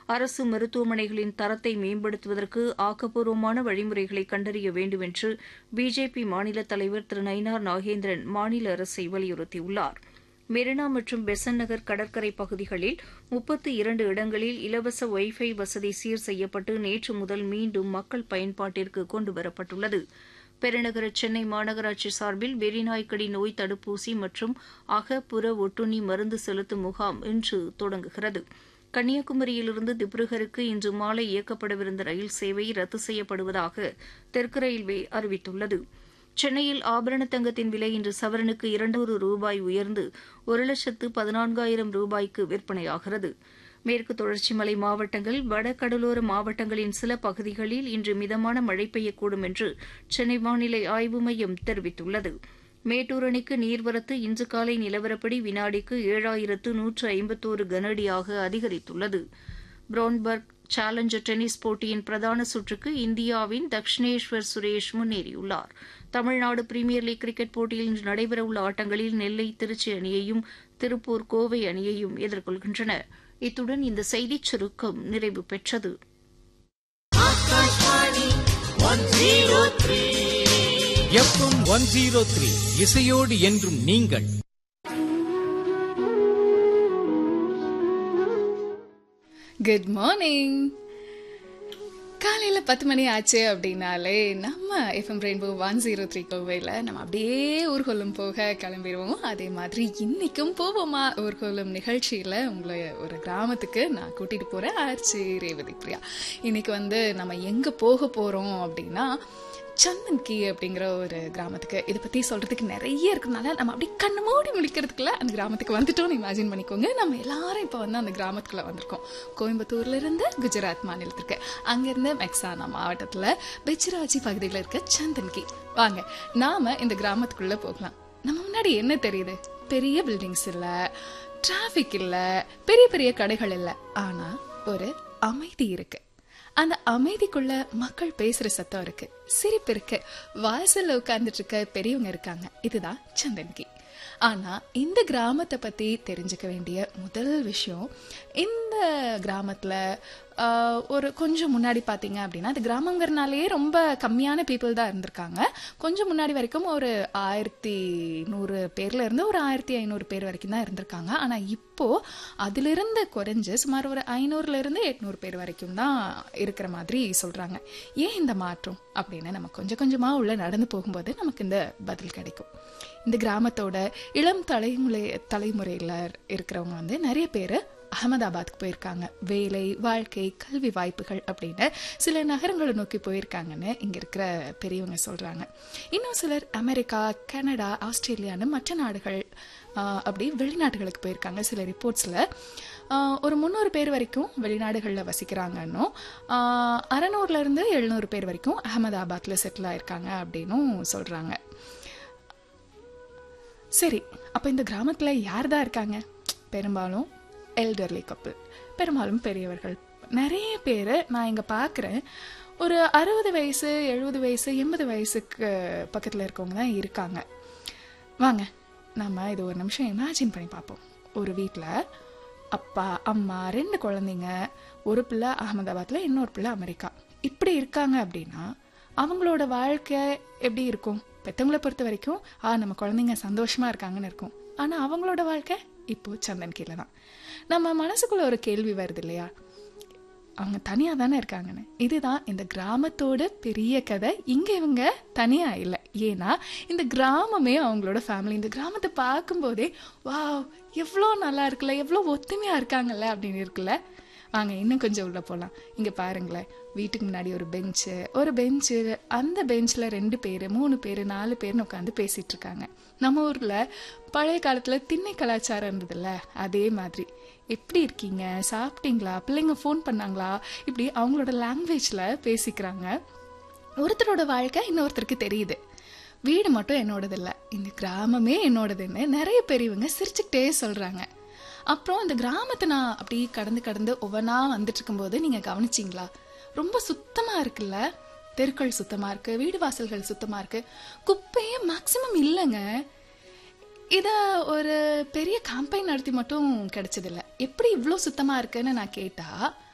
அரசு மருத்துவமனைகளின் தரத்தை மேம்படுத்துவதற்கு ஆக்கப்பூர்வமான வழிமுறைகளை கண்டறிய வேண்டும் என்று பிஜேபி மாநில தலைவர் திரு நயினார் நாகேந்திரன் மாநில அரசை வலியுறுத்தியுள்ளார் மெரினா மற்றும் பெசன் நகர் கடற்கரை பகுதிகளில் முப்பத்து இரண்டு இடங்களில் இலவச ஒய்ஃபை வசதி சீர் செய்யப்பட்டு நேற்று முதல் மீண்டும் மக்கள் பயன்பாட்டிற்கு கொண்டுவரப்பட்டுள்ளது பெருநகர சென்னை மாநகராட்சி சார்பில் வெறிநாய்க்கடி நோய் தடுப்பூசி மற்றும் அக புற ஒட்டுண்ணி மருந்து செலுத்தும் முகாம் இன்று தொடங்குகிறது கன்னியாகுமரியிலிருந்து திப்ருகருக்கு இன்று மாலை இயக்கப்படவிருந்த ரயில் சேவை ரத்து செய்யப்படுவதாக தெற்கு ரயில்வே அறிவித்துள்ளது சென்னையில் ஆபரண தங்கத்தின் விலை இன்று சவரனுக்கு இரண்டூறு ரூபாய் உயர்ந்து ஒரு லட்சத்து பதினான்காயிரம் ரூபாய்க்கு விற்பனையாகிறது மேற்கு தொடர்ச்சி மலை மாவட்டங்கள் வட கடலோர மாவட்டங்களின் சில பகுதிகளில் இன்று மிதமான மழை பெய்யக்கூடும் என்று சென்னை வானிலை ஆய்வு மையம் தெரிவித்துள்ளது மேட்டூர் அணைக்கு நீர்வரத்து இன்று காலை நிலவரப்படி வினாடிக்கு ஏழாயிரத்து நூற்று ஐம்பத்தோரு கனஅடியாக அதிகரித்துள்ளது புரோன்பர்க் சேலஞ்சர் டென்னிஸ் போட்டியின் பிரதான சுற்றுக்கு இந்தியாவின் தக்ஷினேஸ்வர் சுரேஷ் முன்னேறியுள்ளார் தமிழ்நாடு பிரீமியர் லீக் கிரிக்கெட் போட்டியில் இன்று நடைபெறவுள்ள ஆட்டங்களில் நெல்லை திருச்சி அணியையும் திருப்பூர் கோவை அணியையும் எதிர்கொள்கின்றன இத்துடன் இந்த செய்திச் சுருக்கம் நிறைவு பெற்றது எஃப்எம் ஒன் ஜீரோ த்ரீ இசையோடு என்றும் நீங்கள் குட் மார்னிங் காலையில் பத்து மணி ஆச்சு அப்படின்னாலே நம்ம FM rainbow one zero three கோவையில் நம்ம அப்படியே ஊர்கோலம் போக கிளம்பிடுவோம் அதே மாதிரி இன்னைக்கும் போவோமா ஊர்கோலம் நிகழ்ச்சியில் உங்களை ஒரு கிராமத்துக்கு நான் கூட்டிகிட்டு போகிறேன் ஆர்ச்சி ரேவதி பிரியா இன்னைக்கு வந்து நம்ம எங்கே போக போகிறோம் அப்படின்னா சந்தன்கி அப்படிங்கிற ஒரு கிராமத்துக்கு இதை பற்றி சொல்கிறதுக்கு நிறைய இருக்கிறதுனால நம்ம அப்படி கண்ணு மூடி முழிக்கிறதுக்குள்ள அந்த கிராமத்துக்கு வந்துட்டோம்னு இமேஜின் பண்ணிக்கோங்க நம்ம எல்லாரும் இப்போ வந்து அந்த கிராமத்துக்குள்ள வந்திருக்கோம் கோயம்புத்தூர்ல இருந்து குஜராத் மாநிலத்திற்கு அங்கேருந்து மெக்சானா மாவட்டத்தில் பெச்சிராஜி பகுதியில் இருக்க சந்தன்கி வாங்க நாம இந்த கிராமத்துக்குள்ள போகலாம் நம்ம முன்னாடி என்ன தெரியுது பெரிய பில்டிங்ஸ் இல்லை டிராஃபிக் இல்லை பெரிய பெரிய கடைகள் இல்லை ஆனால் ஒரு அமைதி இருக்கு அந்த அமைதிக்குள்ள மக்கள் பேசுற சத்தம் இருக்கு சிரிப்பு இருக்கு வாசல்ல உட்கார்ந்துட்டு இருக்க பெரியவங்க இருக்காங்க இதுதான் சந்தன்கி ஆனா இந்த கிராமத்தை பத்தி தெரிஞ்சுக்க வேண்டிய முதல் விஷயம் இந்த கிராமத்துல ஆஹ், ஒரு கொஞ்சம் முன்னாடி பாத்தீங்க அப்படின்னா அது கிராமங்கிறனாலேயே ரொம்ப கம்மியான பீப்புள் தான் இருந்திருக்காங்க கொஞ்சம் முன்னாடி வரைக்கும் ஒரு ஆயிரத்தி நூறு பேர்ல இருந்து ஒரு ஆயிரத்தி ஐநூறு பேர் வரைக்கும் தான் இருந்திருக்காங்க ஆனா இப்போ அதிலிருந்து குறைஞ்சு சுமார் ஒரு ஐநூறுல இருந்து எட்நூறு பேர் வரைக்கும் தான் இருக்கிற மாதிரி சொல்றாங்க ஏன் இந்த மாற்றம் அப்படின்னு நம்ம கொஞ்சம் கொஞ்சமா உள்ள நடந்து போகும்போது நமக்கு இந்த பதில் கிடைக்கும் இந்த கிராமத்தோட இளம் தலைமுறை தலைமுறையில இருக்கிறவங்க வந்து நிறைய பேர் அகமதாபாத்துக்கு போயிருக்காங்க வேலை வாழ்க்கை கல்வி வாய்ப்புகள் அப்படின்னு சில நகரங்களை நோக்கி போயிருக்காங்கன்னு இங்க இருக்கிற பெரியவங்க சொல்றாங்க இன்னும் சிலர் அமெரிக்கா கனடா ஆஸ்திரேலியான்னு மற்ற நாடுகள் ஆஹ், அப்படி வெளிநாடுகளுக்கு போயிருக்காங்க சில ரிப்போர்ட்ஸ்ல ஒரு முந்நூறு பேர் வரைக்கும் வெளிநாடுகளில் வசிக்கிறாங்கன்னும் ஆஹ், அறநூறுல இருந்து எழுநூறு பேர் வரைக்கும் அகமதாபாத்ல செட்டில் ஆயிருக்காங்க அப்படின்னும் சொல்றாங்க சரி அப்போ இந்த கிராமத்தில் யார் தான் இருக்காங்க பெரும்பாலும் எல்டர்லி கப்பல் பெரும்பாலும் பெரியவர்கள் நிறைய பேர் நான் இங்கே பார்க்குறேன் ஒரு அறுபது வயசு எழுபது வயசு எண்பது வயசுக்கு பக்கத்தில் இருக்கவங்க தான் இருக்காங்க வாங்க நம்ம இது ஒரு நிமிஷம் இமேஜின் பண்ணி பார்ப்போம் ஒரு வீட்டில் அப்பா அம்மா ரெண்டு குழந்தைங்க ஒரு பிள்ளை அகமதாபாத்தில் இன்னொரு பிள்ளை அமெரிக்கா இப்படி இருக்காங்க அப்படின்னா அவங்களோட வாழ்க்கை எப்படி இருக்கும் பெத்தவங்களை பொறுத்த வரைக்கும் ஆ நம்ம குழந்தைங்க சந்தோஷமா இருக்காங்கன்னு இருக்கும் ஆனா அவங்களோட வாழ்க்கை இப்போ சந்தன் கீழே தான் நம்ம மனசுக்குள்ள ஒரு கேள்வி வருது இல்லையா அவங்க தனியா தானே இருக்காங்கன்னு இதுதான் இந்த கிராமத்தோட பெரிய கதை இங்க இவங்க தனியா இல்லை ஏன்னா இந்த கிராமமே அவங்களோட ஃபேமிலி இந்த கிராமத்தை பார்க்கும்போதே வாவ் எவ்வளோ நல்லா இருக்குல்ல எவ்வளோ ஒத்துமையா இருக்காங்கல்ல அப்படின்னு இருக்குல்ல வாங்க இன்னும் கொஞ்சம் உள்ள போகலாம் இங்க பாருங்களேன் வீட்டுக்கு முன்னாடி ஒரு பெஞ்சு ஒரு பெஞ்சு அந்த பெஞ்சில் ரெண்டு பேர் மூணு பேர் நாலு பேர்னு உட்காந்து பேசிட்டு இருக்காங்க நம்ம ஊர்ல பழைய காலத்துல திண்ணை கலாச்சாரம் இருந்ததுல்ல அதே மாதிரி எப்படி இருக்கீங்க சாப்பிட்டீங்களா பிள்ளைங்க ஃபோன் பண்ணாங்களா இப்படி அவங்களோட லாங்குவேஜ்ல பேசிக்கிறாங்க ஒருத்தரோட வாழ்க்கை இன்னொருத்தருக்கு தெரியுது வீடு மட்டும் என்னோடது இல்ல இந்த கிராமமே என்னோடதுன்னு நிறைய பெரியவங்க சிரிச்சுக்கிட்டே சொல்றாங்க அப்புறம் இந்த கிராமத்தை நான் அப்படி கடந்து கடந்து ஒவ்வொன்றா வந்துட்டு இருக்கும்போது நீங்க கவனிச்சிங்களா ரொம்ப சுத்தமா இருக்குல்ல தெருக்கள் சுத்தமா இருக்கு வீடு வாசல்கள் சுத்தமா இருக்கு குப்பையே மேக்சிமம் இல்லைங்க இத ஒரு பெரிய கேம்பெயின் நடத்தி மட்டும் கிடைச்சதில்ல எப்படி இவ்வளோ சுத்தமா இருக்குன்னு நான் கேட்டா